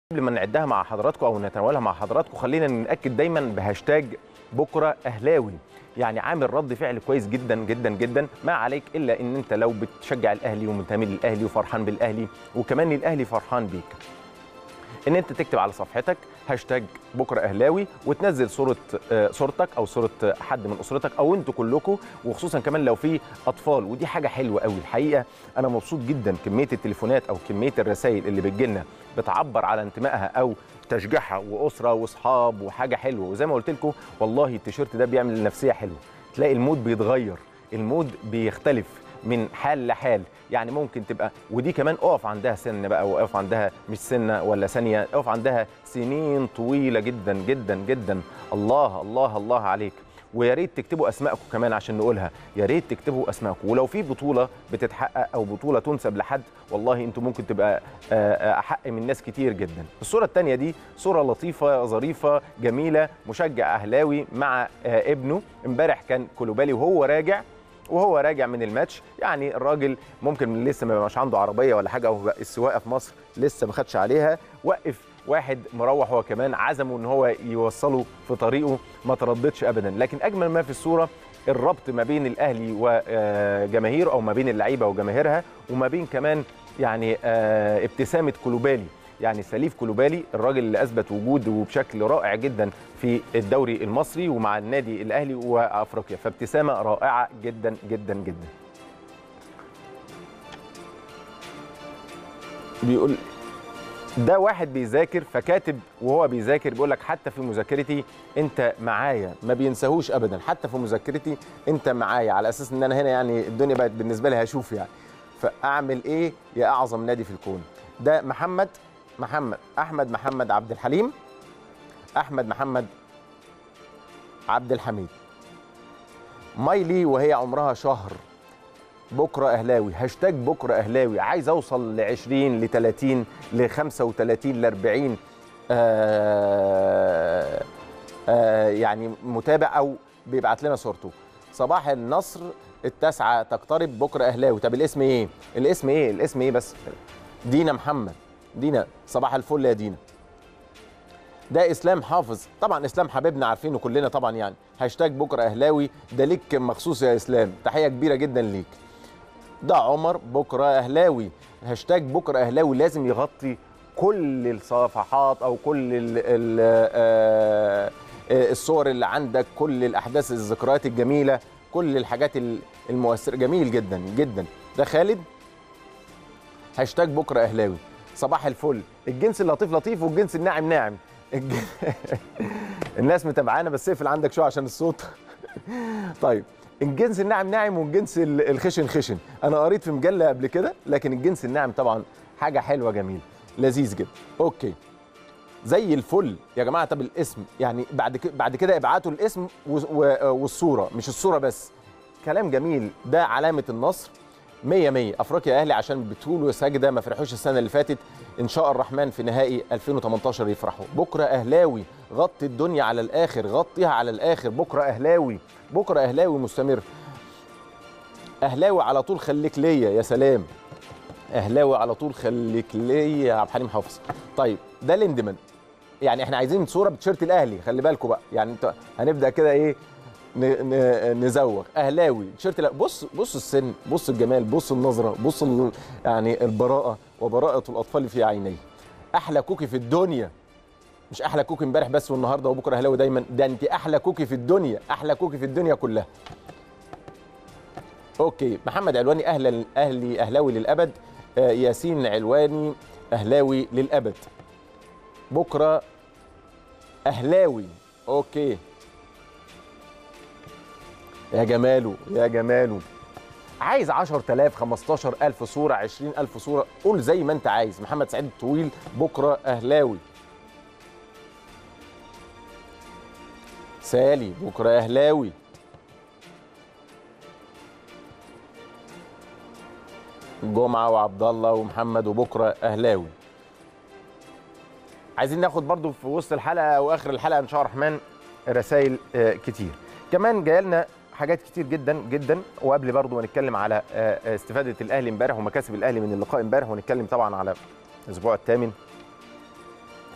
قبل ما نعدها مع حضراتكم او نتناولها مع حضراتكم خلينا ناكد دايما بهاشتاج بكره اهلاوي يعني عامل رد فعل كويس جدا جدا جدا ما عليك الا ان انت لو بتشجع الاهلي ومنتمي للاهلي وفرحان بالاهلي وكمان الاهلي فرحان بيك ان انت تكتب على صفحتك هاشتاج بكره اهلاوي وتنزل صوره آه، صورتك او صوره آه، حد من اسرتك او انتوا كلكم وخصوصا كمان لو في اطفال ودي حاجه حلوه قوي الحقيقه انا مبسوط جدا كميه التليفونات او كميه الرسائل اللي بتجيلنا بتعبر على انتمائها او تشجيعها واسره واصحاب وحاجه حلوه وزي ما قلت لكم والله التيشيرت ده بيعمل نفسيه حلوه تلاقي المود بيتغير المود بيختلف من حال لحال يعني ممكن تبقى ودي كمان اقف عندها سن بقى واقف عندها مش سنه ولا ثانيه اقف عندها سنين طويله جدا جدا جدا الله الله الله عليك ويا ريت تكتبوا اسمائكم كمان عشان نقولها يا ريت تكتبوا اسمائكم ولو في بطوله بتتحقق او بطوله تنسب لحد والله انتم ممكن تبقى آه، آه، احق من ناس كتير جدا الصوره الثانيه دي صوره لطيفه ظريفه جميله مشجع اهلاوي مع آه، ابنه امبارح كان كولوبالي وهو راجع وهو راجع من الماتش يعني الراجل ممكن لسه ما يبقاش عنده عربيه ولا حاجه او السواقه في مصر لسه ما خدش عليها وقف واحد مروح هو كمان عزمه ان هو يوصله في طريقه ما ترددش ابدا لكن اجمل ما في الصوره الربط ما بين الاهلي وجماهيره او ما بين اللعيبه وجماهيرها وما بين كمان يعني آه، ابتسامه كولوبالي يعني سليف كولوبالي الراجل اللي اثبت وجوده بشكل رائع جدا في الدوري المصري ومع النادي الاهلي وافريقيا فابتسامه رائعه جدا جدا جدا بيقول ده واحد بيذاكر فكاتب وهو بيذاكر بيقول لك حتى في مذاكرتي انت معايا ما بينساهوش ابدا حتى في مذاكرتي انت معايا على اساس ان انا هنا يعني الدنيا بقت بالنسبه لي هشوف يعني فاعمل ايه يا اعظم نادي في الكون ده محمد محمد احمد محمد عبد الحليم احمد محمد عبد الحميد مايلي وهي عمرها شهر بكره اهلاوي هاشتاج بكره اهلاوي عايز اوصل ل 20 ل 30 ل 35 ل 40 آه آه يعني متابع او بيبعت لنا صورته صباح النصر التاسعه تقترب بكره اهلاوي طب الاسم ايه الاسم ايه الاسم ايه بس دينا محمد دينا صباح الفل يا دينا ده اسلام حافظ طبعا اسلام حبيبنا عارفينه كلنا طبعا يعني هاشتاج بكره اهلاوي ده ليك مخصوص يا اسلام تحيه كبيره جدا ليك ده عمر بكره اهلاوي هاشتاج بكره اهلاوي لازم يغطي كل الصفحات او كل ال ال آه، آه، الصور اللي عندك كل الاحداث الذكريات الجميله كل الحاجات ال- المؤثره جميل جدا جدا ده خالد هاشتاج بكره اهلاوي صباح الفل الجنس اللطيف لطيف والجنس الناعم ناعم الج... الناس متابعانا بس اقفل عندك شويه عشان الصوت طيب الجنس الناعم ناعم والجنس ال- الخشن خشن انا قريت في مجله قبل كده لكن الجنس الناعم طبعا حاجه حلوه جميل لذيذ جدا اوكي زي الفل يا جماعه طب الاسم يعني بعد كده بعد كده ابعتوا الاسم و- و- والصوره مش الصوره بس كلام جميل ده علامه النصر 100 100 افريقيا اهلي عشان بتقولوا سجده ما فرحوش السنه اللي فاتت ان شاء الرحمن في نهائي 2018 يفرحوا بكره اهلاوي غطي الدنيا على الاخر غطيها على الاخر بكره اهلاوي بكره اهلاوي مستمر اهلاوي على طول خليك ليا يا سلام اهلاوي على طول خليك ليا يا عبد الحليم حافظ طيب ده ليندمان يعني احنا عايزين صوره بتيشيرت الاهلي خلي بالكم بقى يعني انت هنبدا كده ايه ن- ن- نزوغ اهلاوي تيشيرت لا بص بص السن بص الجمال بص النظره بص ال- يعني البراءه وبراءه الاطفال في عينيه احلى كوكي في الدنيا مش احلى كوكي امبارح بس والنهارده وبكره اهلاوي دايما ده انت احلى كوكي في الدنيا احلى كوكي في الدنيا كلها اوكي محمد علواني اهلا اهلي اهلاوي للابد آه، ياسين علواني اهلاوي للابد بكره اهلاوي اوكي يا جماله يا جماله عايز 10000 15000 صوره 20000 صوره قول زي ما انت عايز محمد سعيد الطويل بكره اهلاوي سالي بكره اهلاوي جمعه وعبد الله ومحمد وبكره اهلاوي عايزين ناخد برضو في وسط الحلقه واخر الحلقه ان شاء الله الرحمن رسائل آه، كتير كمان جايه لنا حاجات كتير جدا جدا وقبل برضو ما نتكلم على آه، آه، استفاده الاهلي امبارح ومكاسب الاهلي من اللقاء امبارح ونتكلم طبعا على الاسبوع الثامن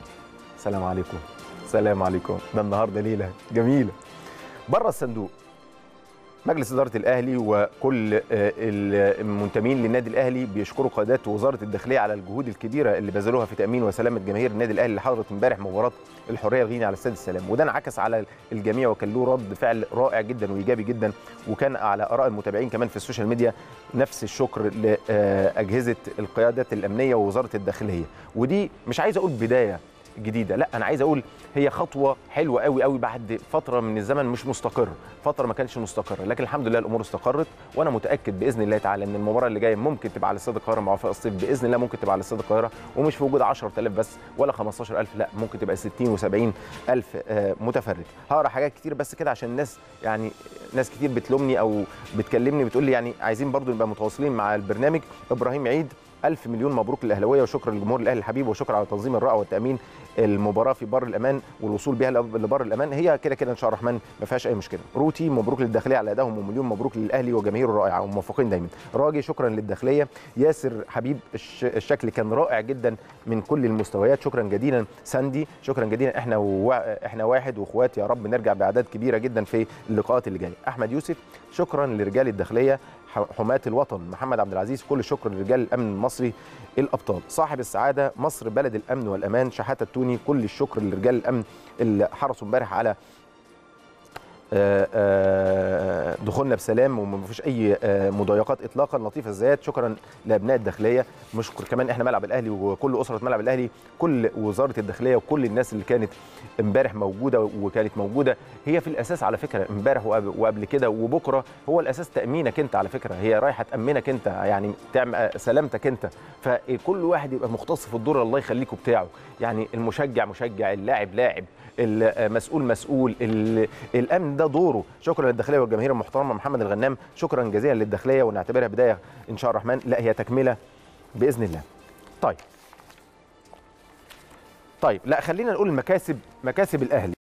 سلام عليكم سلام عليكم ده النهارده ليله جميله بره الصندوق مجلس إدارة الأهلي وكل آه، المنتمين للنادي الأهلي بيشكروا قيادات وزارة الداخلية على الجهود الكبيرة اللي بذلوها في تأمين وسلامة جماهير النادي الأهلي اللي حضرت امبارح مباراة الحرية الغيني على استاد السلام وده انعكس على الجميع وكان له رد فعل رائع جدا وإيجابي جدا وكان على آراء المتابعين كمان في السوشيال ميديا نفس الشكر لأجهزة القيادات الأمنية ووزارة الداخلية ودي مش عايز أقول بداية جديده لا انا عايز اقول هي خطوه حلوه قوي قوي بعد فتره من الزمن مش مستقر فتره ما كانش مستقره لكن الحمد لله الامور استقرت وانا متاكد باذن الله تعالى ان المباراه اللي جايه ممكن تبقى على استاد القاهره مع وفاء الصيف باذن الله ممكن تبقى على استاد القاهره ومش في وجود 10000 بس ولا 15000 لا ممكن تبقى 60 و70 الف آه، متفرج هقرا حاجات كتير بس كده عشان الناس يعني ناس كتير بتلومني او بتكلمني بتقول لي يعني عايزين برضو نبقى متواصلين مع البرنامج ابراهيم عيد ألف مليون مبروك للأهلاوية وشكرا لجمهور الأهلي الحبيب وشكرا على تنظيم الرائع والتأمين المباراة في بر الأمان والوصول بها لبر الأمان هي كده كده إن شاء الله الرحمن ما فيهاش أي مشكلة روتي مبروك للداخلية على أدائهم ومليون مبروك للأهلي وجماهيره الرائعة وموفقين دايما راجي شكرا للداخلية ياسر حبيب الش... الشكل كان رائع جدا من كل المستويات شكرا جزيلا ساندي شكرا جزيلا احنا و... احنا واحد واخوات يا رب نرجع باعداد كبيره جدا في اللقاءات اللي جايه احمد يوسف شكرا لرجال الداخليه حماة الوطن محمد عبد العزيز كل الشكر لرجال الامن المصري الابطال صاحب السعاده مصر بلد الامن والامان شحاته التوني كل الشكر لرجال الامن اللي حرصوا امبارح على آه، آه، دخولنا بسلام وما فيش اي آه، مضايقات اطلاقا لطيفه الزيات شكرا لابناء الداخليه نشكر كمان احنا ملعب الاهلي وكل اسره ملعب الاهلي كل وزاره الداخليه وكل الناس اللي كانت امبارح موجوده وكانت موجوده هي في الاساس على فكره امبارح وقبل كده وبكره هو الاساس تامينك انت على فكره هي رايحه تامنك انت يعني تعمل سلامتك انت فكل واحد يبقى مختص في الدور الله يخليكم بتاعه يعني المشجع مشجع اللاعب لاعب المسؤول مسؤول الامن ده دوره شكرا للداخليه والجماهير المحترمه محمد الغنام شكرا جزيلا للداخليه ونعتبرها بدايه ان شاء الرحمن لا هي تكمله باذن الله طيب طيب لا خلينا نقول المكاسب مكاسب الاهلي